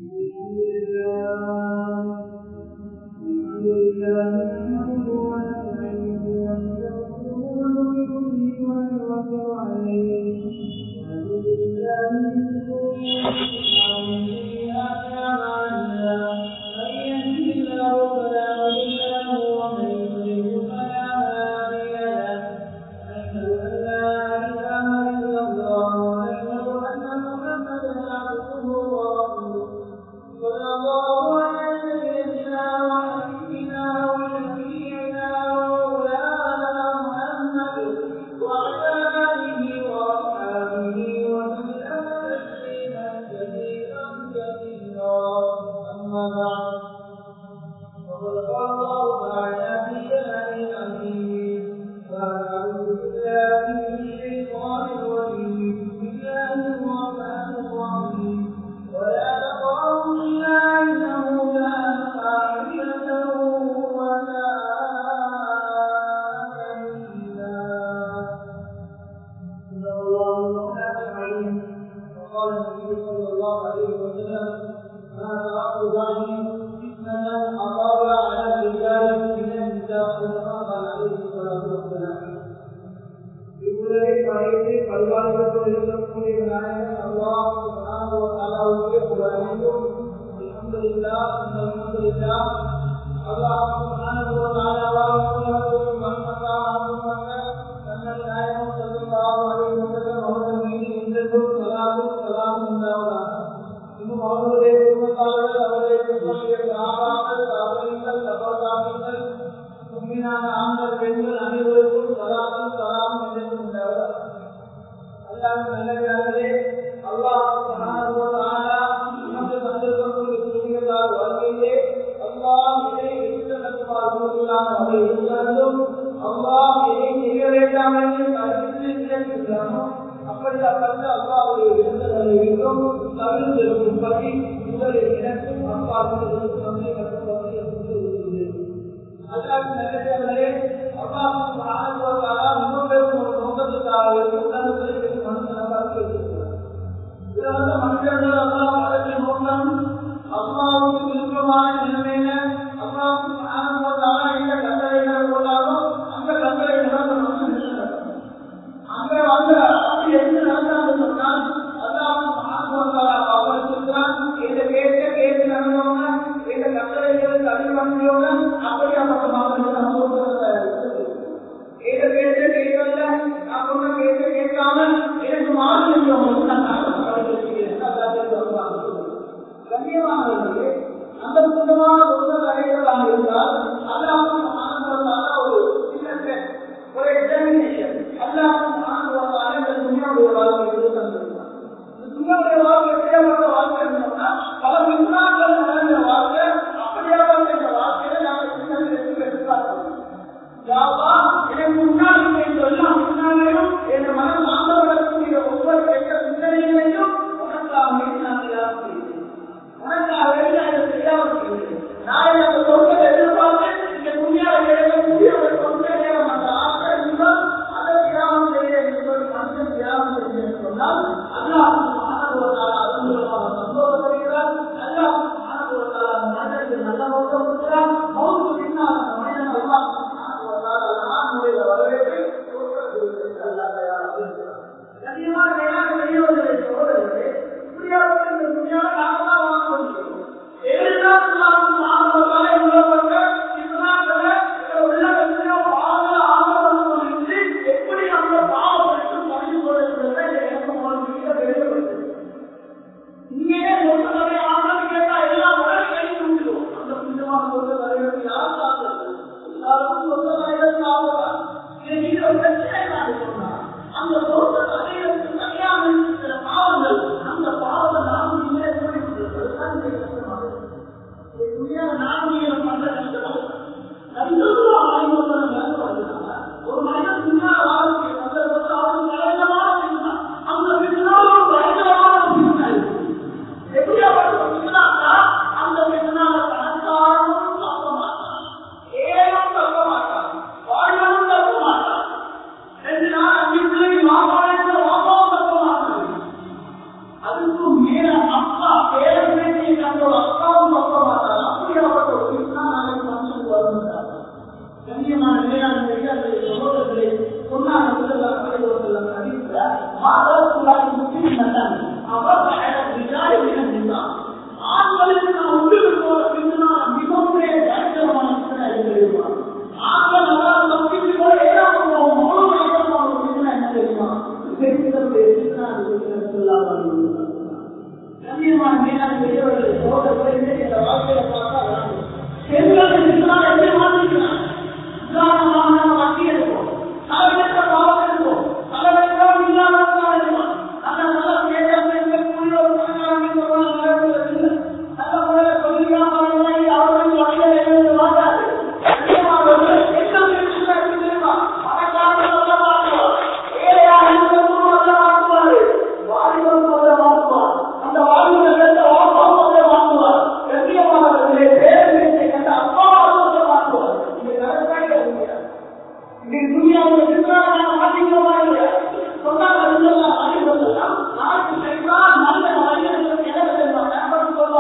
ஏழு நாள்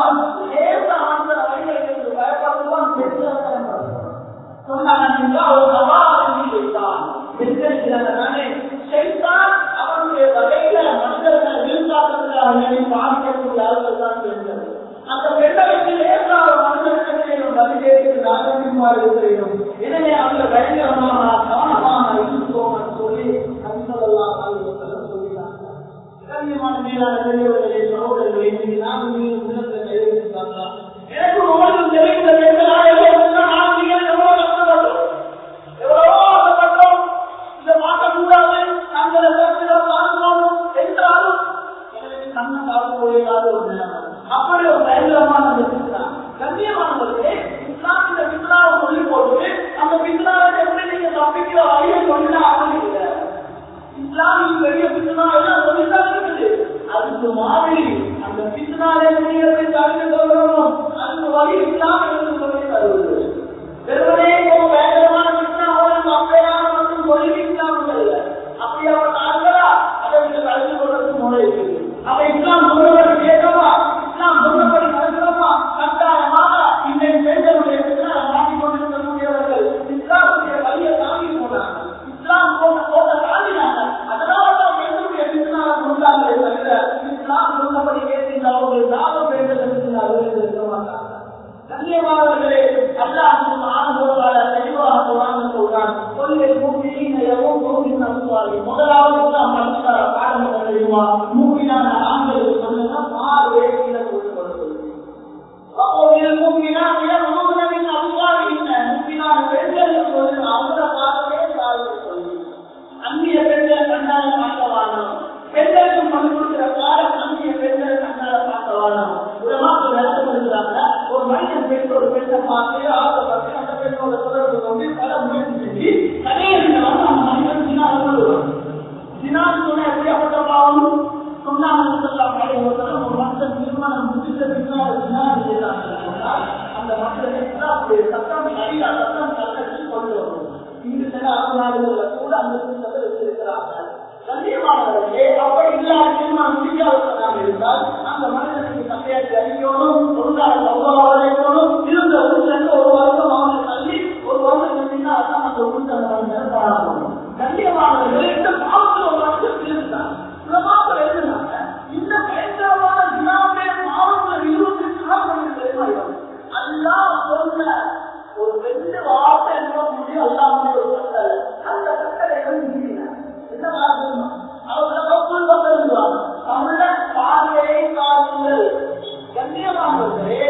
பயப்படுவான் லேசா ஆண்கள் வழிகளுக்கு பயப்படுவான் பெற்றவர்கள் சொன்னாங்க ஒரு சவாலை வைத்தான் எச்சரிக்கிறாங்க செய்தான் அவனுடைய வகையில மனிதர்களை விரும்பாதவர்களாக நினைத்து பார்க்கக்கூடிய ஆளுகள் தான் பெண்கள் அந்த பெண்ணை வச்சு லேசாக மனிதர்களை பதிலேற்று நாகரிகமாக இருக்கிறோம் எனவே அவங்க பயங்கரமாக கவனமாக இருந்தோம் சொல்லி நபிசல்லாம் சொல்லினாங்க கண்ணியமான மேலான பெரியவர்களே சகோதரர்களே இன்னைக்கு நானும் நீங்கள் உள்ளத்தில் கைவிட்டாங்களா எனக்கு உங்களுக்கு தெரிந்த பெண்களா எவ்வளவு ஆசிரியர் எவ்வளவு கஷ்டப்பட்டோம் எவ்வளவோ ஆசைப்பட்டோம் இதை மாற்றக்கூடாது நாங்கள் எல்லாம் பார்க்கணும் என்றாலும் எனக்கு கண்ணை பார்க்க முடியாத ஒரு நிலைமை அப்படி ஒரு பயங்கரமான அந்த பித்னா கண்ணியமானவர்களே இஸ்லாம் இந்த பித்னாவை சொல்லி போட்டு அந்த பித்னாவை எப்படி நீங்க தப்பிக்கிற வழியை சொல்லினா அவன் இல்லை இஸ்லாமிய பெரிய பித்னா எல்லாம் சொல்லித்தான் இருக்குது அதுக்கு மாதிரி அந்த பித்னாலே நீங்க எப்படி தடுக்க சொல்லணும் அதுக்கு வழி இஸ்லாம் என்று சொல்லி தருவது வெறுமனே ஒரு வேகமான பித்னா அவனுக்கு அப்படியான மட்டும் சொல்லி இஸ்லாம் இல்லை அப்படியாப்பட்ட ஆட்களா அதை விட்டு கலந்து கொள்றதுக்கு முறை இருக்குது அவ இஸ்லாம் சொல்றபடி கேட்கவா இஸ்லாம் சொல்றபடி நடக்கிறோமா கட்டாயமாக இன்றைய பெண்களுடைய பித்னாவை மாற்றிக் கொண்டிருக்கக்கூடியவர்கள் இஸ்லாமுடைய வழியை தாங்கி போனாங்க இஸ்லாம் போட்ட போட்ட தாண்டினாங்க அதனால தான் பெண்களுடைய பித்னாவை கொண்டாங்களே தவிர இஸ்லாம் சொன்னபடி கேட்டு அவர்கள் தாகம் வேண்டும் அவர்கள் இருக்க மாட்டாங்க கண்ணியமானவர்களே அல்லாஹும் ஆனந்தோடால தெளிவாக குரான் சொல்றான் கொள்கை மூக்கின் எவ்வளவு மூக்கின் அசுவாரி முதலாவது தான் மனுஷார பாடம் தெரியுமா மூக்கினான ஆண்களுக்கு சொன்னா மாறு வேலையில கொண்டு கொண்டு மூக்கினான் மூக்கினின் அசுவாரிகின்ற மூக்கினான பெண்களுக்கு வந்து அவங்கள பார்க்கவே சாதனை சொல்லி அந்நிய பெண்களை கண்டால பார்க்கவானோ பெண்களுக்கு பணி கொடுக்கிற காலம் அந்நிய பெண்களை கண்டால பார்க்கவானோ உலமாக்கள் விளக்கம் இருக்கிறாங்க ஒரு மனிதன் பெண் ஒரு பெண்ணை பார்த்து ஆசைப்பட்டு அந்த பெண்ணோட தொடர்பு கொண்டு பல முயற்சி செஞ்சு கடையில் வந்து அந்த மனிதன் தினால கொள்ளுவான் தினால் சொன்ன எப்படியாப்பட்ட பாவம் சொன்னாங்க ஒரு மனிதன் நிர்மாணம் முடிந்த பின்னால் தினால் செய்யலாம் அந்த மனிதனை அப்படி சட்டம் சரியா சட்டம் கலக்கி கொண்டு வரும் இங்கு சில அரசாங்கங்கள்ல கூட அந்த சூழ்நிலை வச்சிருக்கிறார்கள் கண்ணியமானவர்களே அப்படி இல்லாத தீர்மானம் முடிக்காதவர்களாக இருந்தால் அந்த மனிதனுக்கு சண்டையாற்றி அறிக்கணும் ஒழுங்காக சௌகமாக இருக்கணும் இருந்த ஊருக்கு ஒரு வருஷம் அவனை தள்ளி ஒரு வருஷம் பின்னால் தான் அந்த ஊருக்கு அந்த மனிதனை பாடணும் கண்ணியமானவர்களே இந்த பாவத்தில் ஒரு வருஷம் இருந்தார் பிரமாக்கள் எழுதினாங்க இந்த பயங்கரமான வினாவுடைய பாவங்கள் இருபத்தி நாலு தெரியுமா அல்லாஹ் சொன்ன ஒரு ரெண்டு வார்த்தை என்ன முடியும் அல்லாமல் ஒரு கட்டளை அந்த கட்டளை என்ன வார்த்தை அவர்கள் பக்கம் தமிழ பார்வையை காணுங்கள் கண்ணியமானவர்களே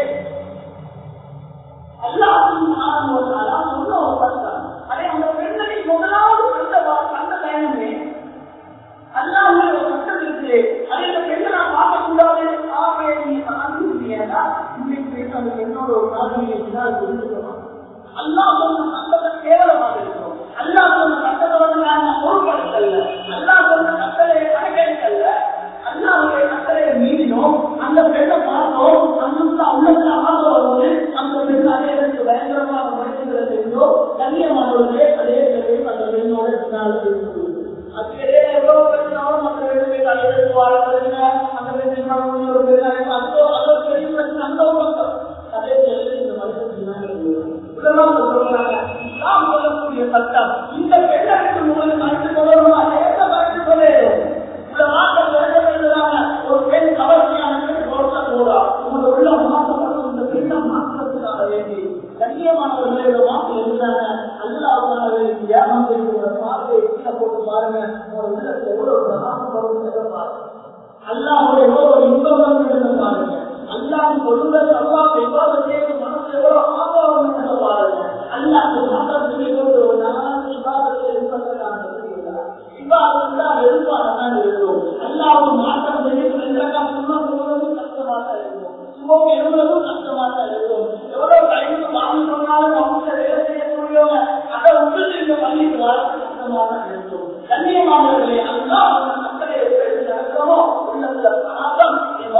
அல்லாஹும் சொன்ன ஒரு கட்டம் அதே அந்த பெண்களை முதலாவது கண்ட கண்ட பயணமே அல்லாமல் ஒரு கட்டம் இருக்கு அதே அந்த பெண்ணை நான் பார்க்கக்கூடாது ஆகவே நீ அனுப்பிட்டீங்கன்னா இன்னைக்கு அந்த பெண்ணோட ஒரு மாதிரி இருந்தால் புரிஞ்சுக்கணும் அல்லாஹ் சொன்ன கட்டத்தை கேவலமாக இருக்கும் அல்லாஹ் சொன்ன கட்டத்தை வந்து நாங்க பொருட்படுத்தல அல்லாஹ் சொன்ன கட்டளை கணக்கெடுக்கல அல்லாவுடைய கட்டளையை மீறினோம் அந்த பெண்ணை பார்த்தோம் அந்த உள்ளத்துல ஆக வரும்போது அந்த பெண் அடையறதுக்கு பயங்கரமான மனிதர்களை தெரிந்தோ கண்ணியமானவர்களே அதே பெண்ணையும் அந்த பெண்ணோட பின்னால் அதுக்கிடையே எவ்வளவு பிரச்சனாலும் அந்த ரெண்டு பேர் அடையறதுக்கு வாழ பிரச்சனை அந்த பெண் ஒரு பெண் அதோ அதோ பெரிய பிரச்சனை அந்த ஒரு பக்கம் அதே பெண்ணை இந்த மனிதன் பின்னால் சொல்றாங்க நாம் சொல்லக்கூடிய சட்டம் இந்த பெண்ணுக்கு உங்களுக்கு மறைத்து கொள்ளணும் அதே மறைத்து கொள்ளும் இந்த மாற்றம் எழுதுறாங்க ஒரு பெண் கவர்ச்சியான பெண் கொடுக்க கூடா உங்களோட உள்ள மாற்றப்படும் இந்த பெண்ணை மாற்றத்துக்காக வேண்டி கண்ணியமானவர்களே இந்த மாற்றம் எழுதுறாங்க அல்லாவுக்காக வேண்டி தியாகம் செய்கிற பார்வையை கீழே போட்டு பாருங்க உங்க உள்ளத்துல எவ்வளவு பிரகாசம் வரும் பாருங்க அல்லாவுடைய எவ்வளவு இன்பம் வந்து பாருங்க அல்லாஹ் சொல்லுங்க அல்லாஹ் எவ்வளவு செய்து மனசு எவ்வளவு ஆபரம் என்று பாருங்க அல்லாஹ் மாற்றம் சொல்லி கொண்டு நான் இபாதத்தை இருப்பதற்கான இவ்வாறுதான் எதிர்பார்த்தான் இருக்கும் அல்லாவும் மாற்றம் செய்ய சுண்ணம் கஷ்டமாக இருக்கும் சுமம் எழுதுவதும் கஷ்டமாக இருக்கும் எவ்வளவு டைம் வாங்கி சொன்னாலும் அவங்க வேலை செய்யக்கூடியவங்க அதை விட்டு இந்த பள்ளிக்கு வர கஷ்டமாக இருக்கும் கண்ணியமானவர்களே அல்லா மக்களை எப்படி நடக்கிறோமோ உள்ளத்துல பிராந்தம்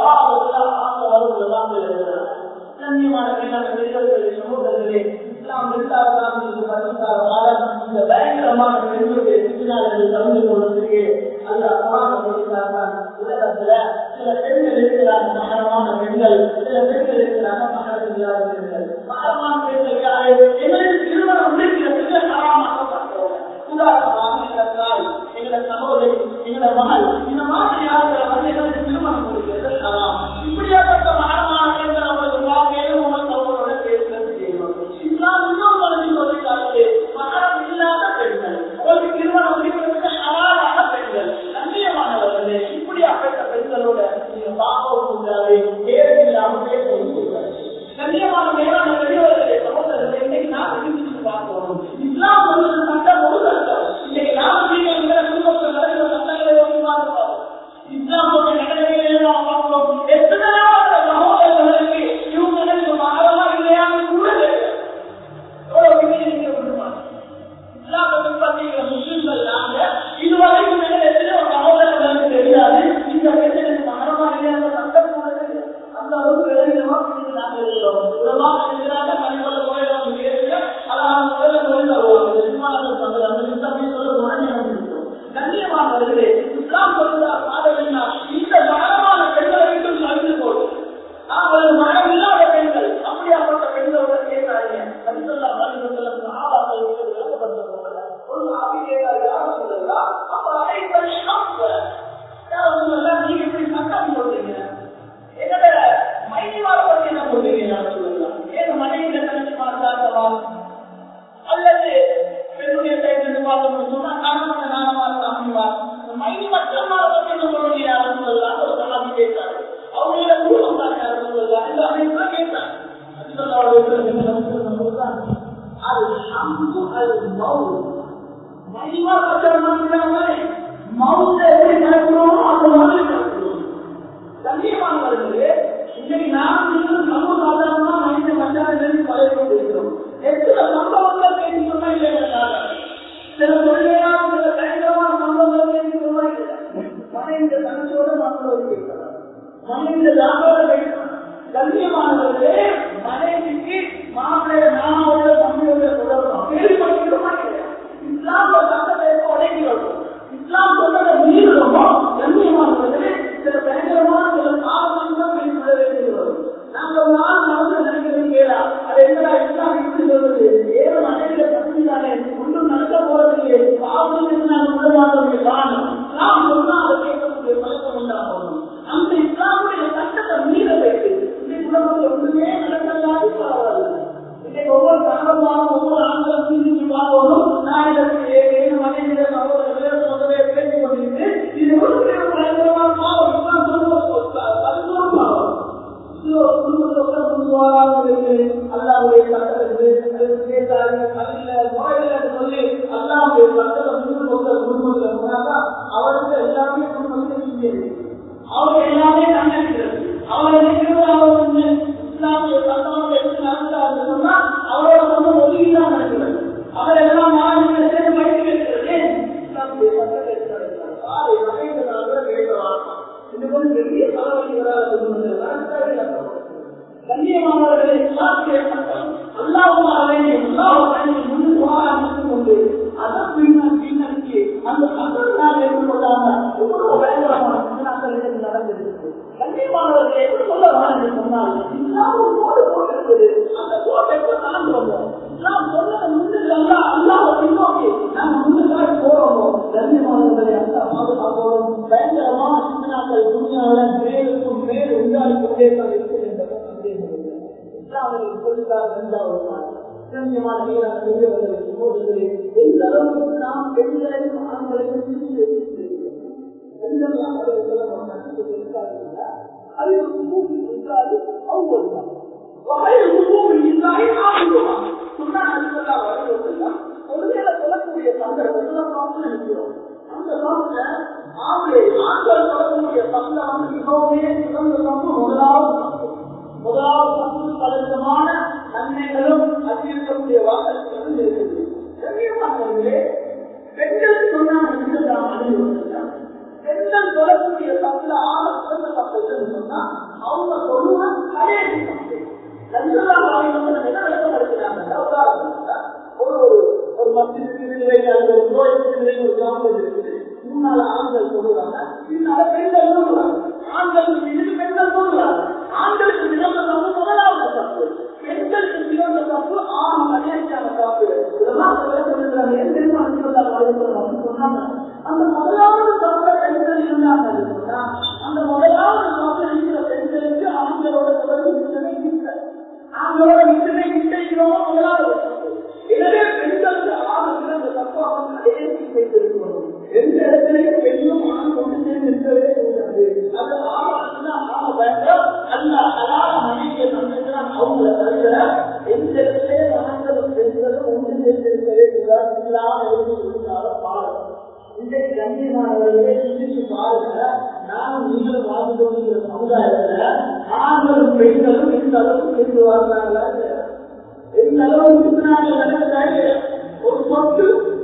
கண்ணியமான மேலான பெரியவர்களே சமூகங்களே இஸ்லாம் இரண்டாவதாக இது பதினாறு வாரம் இந்த பயங்கரமான பெண்களுடைய சித்தினாளர்கள் கலந்து கொள்வதற்கு அல்ல அப்பாக சொல்லிட்டார்கள் உலகத்துல சில பெண்கள் இருக்கிறார் மகரமான பெண்கள் சில பெண்கள் எழுதினோம் இது நாங்கள் எழுதுறோம் இதெல்லாம் எழுதுறாங்க கனிமொழி போயிடும் ஏறிய அதான் முதல்ல தொழில் வருவாங்க விமானங்கள் பண்றது அந்த யுத்தம் சொல்ல உடனே வந்துவிட்டோம் கண்ணியமானவர்களே இஸ்லாம் சொல்லுற பாடல்னா இந்த மனமான பெண்களை விட்டு அழிந்து போடும் அவர்கள் மனம் இல்லாத பெண்கள் அப்படியாப்பட்ட பெண்களோட கேட்கிறாங்க கருத்தல்லா மனிதர்களுக்கு ஆபாச விளக்கப்பட்டவர்கள் ஒரு ஆவி கேட்காது யாரும் சொல்லலாம் அப்ப அனைத்து நீங்க இப்படி சட்டம் சொல்றீங்க என்னோட மைனிவார பத்தி என்ன சொல்றீங்க யாரும் சொல்லலாம் ஏன் மனைவியில கணிச்சு பார்த்தாங்களா அல்லது பெண்ணுடைய சைடு பார்த்தோம்னு சொன்னா கணவன நானமா அமைவா மைனி மற்றமாக பத்தி என்ன சொல்றீங்க யாரும் சொல்லலாம் ஒரு சமாதி கேட்காரு அவங்கள குடும்பம் தான் யாரும் சொல்லலாம் எல்லாமே தான் கேட்காரு அது ஷாம்பு அது மவுல் மனிதா பத்திரமா மவுத்தை எப்படி நடக்கிறோமோ அந்த மாதிரி நடக்கிறோம் கண்ணியமானவர்களே இன்னைக்கு நாம் நீங்கள் சமூக சாதாரணமா மனித மனிதர்கள் பழைய கொண்டிருக்கிறோம் எத்தனை சம்பவங்கள் பேசி சொன்னா இல்லை சில தொழிலான சில பயங்கரமான சம்பவங்கள் பேசி சொன்னா இல்லை மனைவிட தனச்சோட மக்களோடு கேட்கிறார் மனைவிட தானோட கேட்கிறார் கண்ணியமானவர்களே மனைவிக்கு மாப்பிள்ளைய நானோட தம்பியோட தொடர்பு கேள்விப்பட்டிருக்கோமா இல்லையா இஸ்லாம் சட்டத்தை உடைக்கிறோம் இஸ்லாம் சொன்னதை மீறுகிறோமோ கண்ணியமானவர்களே சில பயங்கரமான சில காரணங்கள் வெளிப்பட வேண்டியது நாங்க ஒரு நாள் நடந்து நினைக்கிறது கேளா அது என்னடா இஸ்லாம் இப்படி சொல்றது ஏழு மனைவியில பத்தி தானே ஒன்றும் நடக்க போறதில்லை பாவம் நாங்கள் விட மாட்டோம் காரணம் இஸ்லாம் சொன்னா அதை கேட்கக்கூடிய பழக்கம் உண்டாகணும் அந்த இஸ்லாமுடைய சட்டத்தை மீற வைத்து இன்னைக்கு உலகத்தில் ஒன்றுமே நடக்கலாது பரவாயில்லை இன்னைக்கு ஒவ்வொரு கணவன்மாரும் ஒவ்வொரு ஆண்களும் சிந்திச்சு பார்க்கணும் நான் இதற்கு ஏழு மனைவியில சகோதரர்களே முதலே பேசிக் கொண்டிருக்கு இது ஒரு பயங்கரமான பாவம் இஸ்லாம் சொல்லுவது பரிசோகம் பாவம் அல்லாவுடைய சட்டத்திற்கு கேட்டாரு அதில் நோய்கள் சொல்லி அல்லாவுடைய சட்டத்தை முழு மக்கள் குடும்பத்தில் போனாக்கா அவருக்கு எல்லாமே குடும்பத்தில் அவங்க எல்லாமே கண்டிருக்கிறது அவங்க நினைக்கிறது அவர் வந்து இஸ்லாமிய சட்டமாக எடுத்து நடந்தார் சொன்னா அவரோட குடும்பம் ஒதுக்கிதான் நடக்கிறது அவர் எல்லாம் மாணவர்களை சேர்ந்து படிக்க வைக்கிறது இஸ்லாமிய சட்டத்தை எடுத்து நடக்கிறார் ஆறு வகைகளாக கேட்கலாம் இது வந்து பெரிய தலைவலிகளாக கண்ணியமானவர்களை இஸ்லாமிய சட்டம் அல்லாவுமாவே அல்லாவுடைய முன் போராட்டம் கொண்டு அதன் பின்னர் பின்னருக்கு அந்த சட்டத்தினால் ஏற்படாம எவ்வளவு பயங்கரமான சிந்தனாக்கள் நடந்திருக்கு கண்ணியமானவர்களை எப்படி சொல்ல என்று சொன்னால் இஸ்லாம் ஒரு கோடு போட்டிருக்குது அந்த கோட்டை எப்ப தாண்டுவோமோ இஸ்லாம் சொன்னதை முன்னில் அல்லா அல்லாவை பின்னோக்கி நாங்க முன்னுக்காக போறோமோ கண்ணியமானவர்களை அல்லா பாதுகாப்போம் பயங்கரமான சிந்தனாக்கள் துணியாளர் மேலுக்கும் மேல் உண்டாகி கொண்டே தான் இருக்குது என்ற சந்தேகம் இல்லை இஸ்லாமில் சொல்லிட்டார் இரண்டாவது நாள் கண்ணியமான நீராக பெரியவர்களுக்கு போடுகிறே எந்த அளவுக்கு நாம் பெண்களையும் ஆண்களையும் பிரித்து வைத்திருக்கிறோம் பெண்கள் அதில் மூன்று இருக்காது அவங்க வகையில் மூன்று இருந்தாலே ஆகுமா சொன்னா அதுக்கெல்லாம் வருவதெல்லாம் ஒருவேளை சொல்லக்கூடிய சந்தர்ப்பத்தில் பார்த்து நினைக்கிறோம் அந்த காலத்துல ஆண்கள் ஆண்கள் சொல்லக்கூடிய சந்தை வந்து மிகவுமே சிறந்த சம்பு முதலாவது சம்பு முதலாவது சம்பு பலவிதமான நன்மைகளும் அதிகரிக்கக்கூடிய வாக்களிப்புகளும் இருக்குது கண்ணியமானவர்களே பெண்கள் சொன்னாங்க நாம் அணிந்து பெண்கள் சொல்லக்கூடிய தப்புல ஆக சிறந்த தப்பு எதுன்னு சொன்னா அவங்க சொல்லுவாங்க கடைசி தப்பு நஞ்சலாம் என்ன விளக்கப்படுகிறாங்க ஒரு ஒரு மத்திய ஒரு கோயிலுக்கு ஒரு கிராமம் இருக்குது முன்னால ஆண்கள் சொல்லுவாங்க பின்னால பெண்கள் சொல்லுவாங்க ஆண்களுக்கு இது பெண்கள் சொல்லுவாங்க ஆண்களுக்கு சிறந்த தப்பு முதலாவது தப்பு பெண்களுக்கு சிறந்த தப்பு ஆண் கடைசியான தப்பு இதெல்லாம் சொல்லுகிறாங்க என் தெரியுமா சொன்னாங்க அந்த முதலாவது தப்ப பெண்கள் இருந்தாங்க சொன்னா அந்த முதலாவது தப்பு இருக்கிற பெண்களுக்கு ஆண்களோட தொடர்பு நிச்சயமே இல்லை ஆண்களோட நிச்சயமே நிச்சயிக்கிறோம் முதலாவது எனவே பெண்களுக்கு ஆண் சிறந்த தப்பாக கடைசி வைத்திருக்கிறோம் எந்த இடத்திலேயே பெண்ணும் ஆண் கொண்டு சேர்ந்து இருக்கவே கூடாது அது ஆணா ஆண பயங்கரம் அல்ல அலாத மனைவியை நம்பிக்கிறான் அவங்கள தவிர எந்த இடத்திலே ஆண்களும் பெண்களும் ஒன்று சேர்ந்து இருக்கவே கூடாது இல்லாம இருந்து இருந்தாலும் பாடம் இன்றைக்கு கண்ணியமானவர்களே சிந்திச்சு பாருங்க நானும் நீங்களும் வாழ்ந்து கொண்டிருக்கிற சமுதாயத்துல ஆண்களும் பெண்களும் எந்த அளவுக்கு சேர்ந்து வாழ்றாங்களா எந்த அளவுக்கு பின்னாடி நடக்கிறாங்க ஒரு சொத்து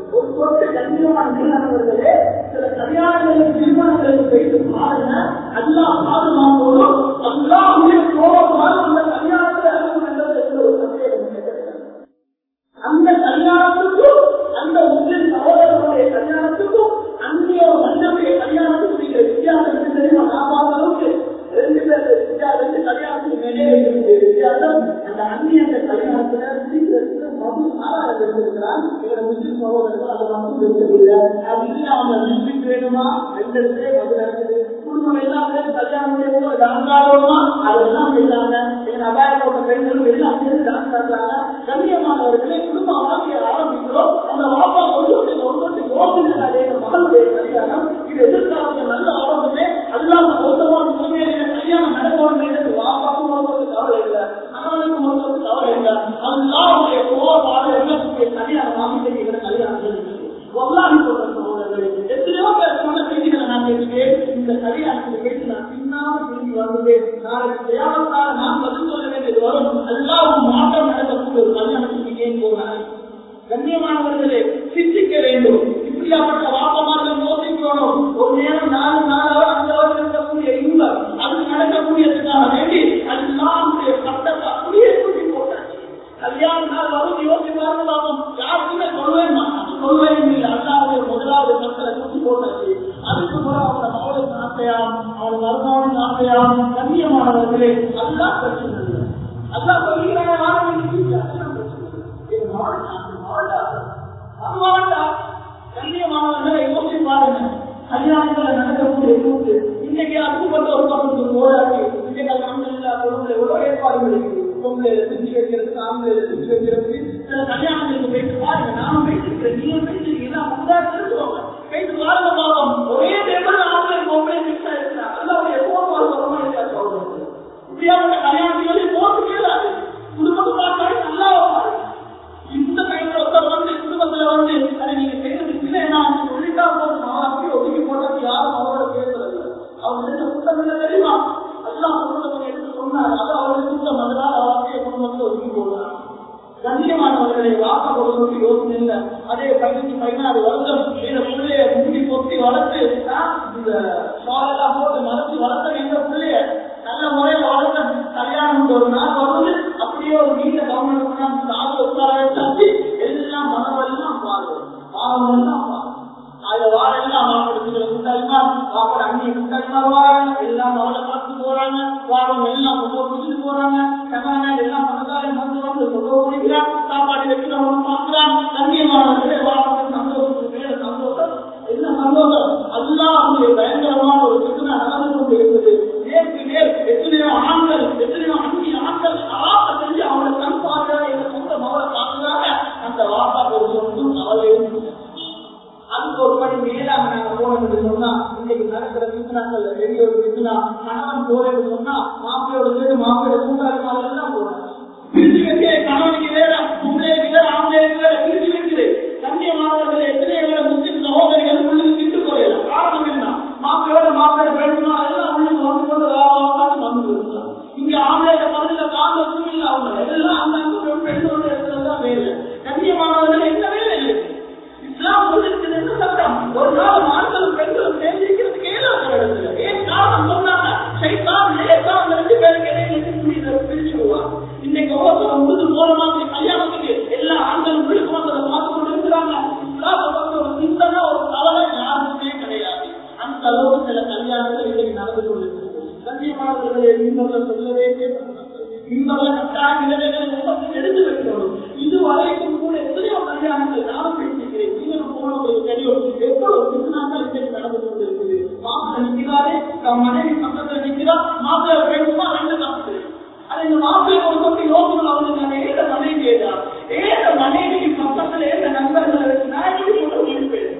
ஒரு சொட்டு கண்ணியமான நிறுவனங்களே சில கல்யாணங்களுக்கு திருமணங்களுக்கு போயிட்டு பாருங்க எல்லா பாதுகாப்போடும் எல்லாருடைய கோபமாக அந்த கல்யாணத்தில் இருக்கும் என்றது எந்த ஒரு சந்தேகம் கிடையாது அந்த கல்யாணத்துக்கும் அந்த முஸ்லிம் சகோதரர்களுடைய கல்யாணத்துக்கும் அந்நிய மன்னருடைய கல்யாணத்துக்கும் நீங்க வித்தியாசம் என்ன தெரியுமா நான் பார்த்த அளவுக்கு ரெண்டு பேர் வித்தியாசம் ரெண்டு கல்யாணத்துக்கு மேலே இருக்கு வித்தியாசம் அந்த அந்நிய அந்த கல்யாணத்துல சீக்கிரத்துல மது ஆறாவது எடுத்திருக்கிறான் இவர முஸ்லிம் சகோதரர்கள் அதை மட்டும் எடுத்துக்கல அப்படின்னு அவங்க வீட்டுக்கு வேணுமா ரெண்டு இடத்துல மது நடக்குது குடும்பம் எல்லாம் சேர்ந்து கல்யாணம் செய்யணும் டான்ஸ் அதெல்லாம் செய்யறாங்க எங்க அபாயப்பட்ட பெண்களும் எல்லாம் சேர்ந்து டான்ஸ் ஆடுறாங்க கண்ணியமானவர்களே குடும்ப வாழ்க்கையை ஆரம்பிக்கிறோம் அந்த வாப்பா ஒன்று ஒன்று யோசிக்கிறாரே மகளுடைய கல்யாணம் இது எதிர்காலத்தில் நல்ல ஆரம்பமே அல்லாம மொத்தமான நிலைமையில கல்யாணம் நடக்கணும் என்று வாப்பாக்கும் ஒருவருக்கு கவலை இல்லை கணவனுக்கும் ஒருவருக்கு கவலை இல்லை அல்லாவுடைய கோபாடு எண்ணக்கூடிய கல்யாணம் வாங்கி கல்யாணம் செய்யுது ஒல்லாமி சொல்ற சகோதரர்களே எத்தனையோ பேர் சொன்ன செய்திகளை நான் கேட்கிறேன் இந்த கல்யாணத்தை கேட்டு நான் பின்னாலும் திரும்பி வருவேன் நாளைக்கு தேவத்தால் நான் பதில் சொல்ல வேண்டியது வரும் எல்லாம் மாற்றம் நடக்கக்கூடிய ஒரு கல்யாணத்துக்கு ஏன் போகிறார் கண்ணியமானவர்களே சிந்திக்க வேண்டும் இப்படியாப்பட்ட வாப்பமார்கள் யோசிக்கணும் ஒரு நேரம் நாலு நாளாக அந்த இருக்கக்கூடிய இன்பம் அது நடக்கக்கூடியதுக்காக வேண்டி அல்லாமுடைய சட்டத்தை அப்படியே தூக்கி போட்டாச்சு கல்யாண நாள் வரும் யோசிப்பாரு பாவம் யாருக்குமே சொல்லுவேன் மாட்டாங்க சொல்லுவேன் இல்லை அல்லாவுடைய முதலாவது சட்டத்தை தூக்கி போட்டாச்சு அதுக்கு பிறகு அவனோட மகளுக்கு ஆசையாம் அவன் மருமகனுக்கு ஆசையாம் கண்ணியமானவர்களே அல்லா பிரச்சனை இல்லை அல்லா சொல்லுகிறாங்க யாரும் அதெல்லாம் பிரச்சனை இல்லை என் மகன் கண்ணியமானவர்களை யோசிச்சு பாருங்க கல்யாணத்துல நடக்கக்கூடிய கூட்டு இன்னைக்கு அற்புதப்பட்ட ஒரு பக்கத்துக்கு போராடி இன்னைக்கு அலமதுல்லா பொருள் எவ்வளவு ஏற்பாடுகள் இருக்குது பொம்பளை செஞ்சு வைக்கிறதுக்கு ஆம்பளை செஞ்சு வைக்கிறதுக்கு சில கல்யாணங்களுக்கு போயிட்டு பாருங்க நானும் பேசிருக்கிறேன் நீங்க பேசிருக்கீங்க முன்னாடி தெரிஞ்சுக்கோங்க போயிட்டு பாருங்க பாவம் ஒரே டேபிள் ஆம்பளை பொம்பளை மிக்ஸ் ஆயிருக்கிறாங்க அல்லாவுடைய எப்போ சொல்றோம் இருக்கா சொல்றது இப்படியாப்பட்ட கல்யாணத்துக்கு போட்டு கேளாது குடும்பத்தை பார்த்தாலே நல்லா பாருங்க இந்த கையில ஒருத்தர் வந்து குடும்பத்துல வந்து அதை நீங்க செய்யறது இல்லை நான் சொல்லிட்டா போதும் நான் அப்படியே ஒதுக்கி போட்டது யாரும் அவரோட பேசுறது அவங்க என்ன குற்றம் இல்லை தெரியுமா எல்லாம் குடும்பத்தை எடுத்து சொன்னார் அது அவருடைய குற்றம் அதனால அவர் அப்படியே குடும்பத்தை ஒதுக்கி போடுறாங்க கண்ணியமானவர்களை வாக்க கொடுத்து யோசனை இல்லை அதே பதினஞ்சு பதினாறு வருஷம் இந்த பிள்ளைய முடி பொத்தி வளர்த்து இந்த ஷாலெல்லாம் போட்டு மறைச்சு வளர்த்த இந்த பிள்ளைய நல்ல முறையில் வளர்த்த கல்யாணம் ஒரு நாள் வருது அப்படியே ஒரு நீண்ட கவர்மெண்ட் சாது உட்கார வச்சாச்சு எல்லாம் மனவெல்லாம் பாருவோம் பாவம் எல்லாம் பாருவோம் அதுல வாரெல்லாம் மாப்பிடுச்சுல கூட்டாளிமா வாப்பட அண்ணியை கூட்டாளிமா வராங்க எல்லாம் அவளை பார்த்து போறாங்க வாரம் எல்லாம் ரொம்ப குடிச்சிட்டு போறாங்க கல்யாண எல்லாம் பணக்காரன் வந்து வந்து சொல்ல முடிக்கிறான் சாப்பாடு வைக்கிறவங்க பார்க்கிறான் கண்ணியமானவர்களே வாரம் சந்தோஷத்துக்கு மேல சந்தோஷம் என்ன சந்தோஷம் அல்லாவுடைய பயங்கரமான ஒரு சித்தனை நடந்து கொண்டு இருக்குது நேருக்கு நேர் எத்தனையோ ஆண்கள் எத்தனையோ அந்நிய ஆண்கள் அராப்ப செஞ்சு அவளை கண் பார்க்கிறாங்க எங்க சொந்த மகளை பார்க்கிறாங்க அந்த வாப்பா ஒரு சொந்தம் கவலையும் அதுக்கு ஒரு படி மேலாக நாங்க போனோம் என்று சொன்னா இன்னைக்கு நடக்கிற பிசுனாக்கள் வெளியே ஒரு பிசுனா கணவன் போறேன்னு சொன்னா மாப்பிளையோட சேர்ந்து மாப்பிளையோட கூட்டாளிமார்கள் எல்லாம் போறாங்க பிரிச்சு வைக்கிற கணவனுக்கு வேற பிள்ளைக்கு வேற ஆம்பளைக்கு வேற பிரிச்சு வைக்குது கண்ணியமானவர்கள் எத்தனை வேற முஸ்லிம் சகோதரிகள் உள்ளுக்கு விட்டு போயிடலாம் காரணம் என்ன மாப்பிளையோட மாப்பிளை பேசுனா எல்லாம் உள்ளுக்கு வந்து கொண்டு வாங்க வந்து இருந்தாங்க இங்க ஆம்பளையோட பதில காந்த சூழ்நிலை அவங்க எல்லாம் அந்த அங்க பெண்ணோட இடத்துல தான் வேலை கண்ணியமானவர்கள் என்ன வேலை இல்லை இஸ்லாம் சொல்லிருக்கிறது என்ன சட்டம் ஒரு நாள் ஆண்களும் பெண்களும் சேர்ந்திருக்கிறதுக்கு ஏதாவது இடத்துல ஏன் காரணம் சொன்னாங்க சைத்தான் லேசா அந்த ரெண்டு பேருக்கு இடையில பிரிச்சுடுவான் இன்னைக்கு ஒவ்வொருத்தரும் முழுது மூலமாக கல்யாணத்துக்கு எல்லா ஆண்களும் விழுப்பு வந்ததை பார்த்து கொண்டு இருக்கிறாங்க இஸ்லாத்தை ஒரு சிந்தனை ஒரு கவலை யாருக்குமே கிடையாது அந்த அளவுக்கு சில கல்யாணங்கள் இன்னைக்கு நடந்து கொண்டிருக்கிறது கண்ணியமானவர்களை இன்னொரு சொல்லவே இன்னொரு கட்டாய நிலைகளை எடுத்து வைக்கணும் இதுவரைக்கும் கூட எத்தனையோ கல்யாணங்கள் நானும் பேசிக்கிறேன் நீங்களும் போனவங்களுக்கு தெரியும் எவ்வளவு திருநாட்கள் இன்னைக்கு நடந்து கொண்டு இருக்குது மாப்பிள்ளை நிற்கிறாரே தம் மனைவி பக்கத்துல நிற்கிறார் மாப்பிள்ளை வேணுமா ரெண்டு பக்கத்துல அது இந்த மாப்பிள்ளை கொடுக்க யோசனை அவனுக்கு நான் ஏத மனைவி ஏதா ஏத மனைவி பக்கத்துல ஏத நண்பர்களை வச்சு நான் எப்படி சொல்ல முடிப்பேன்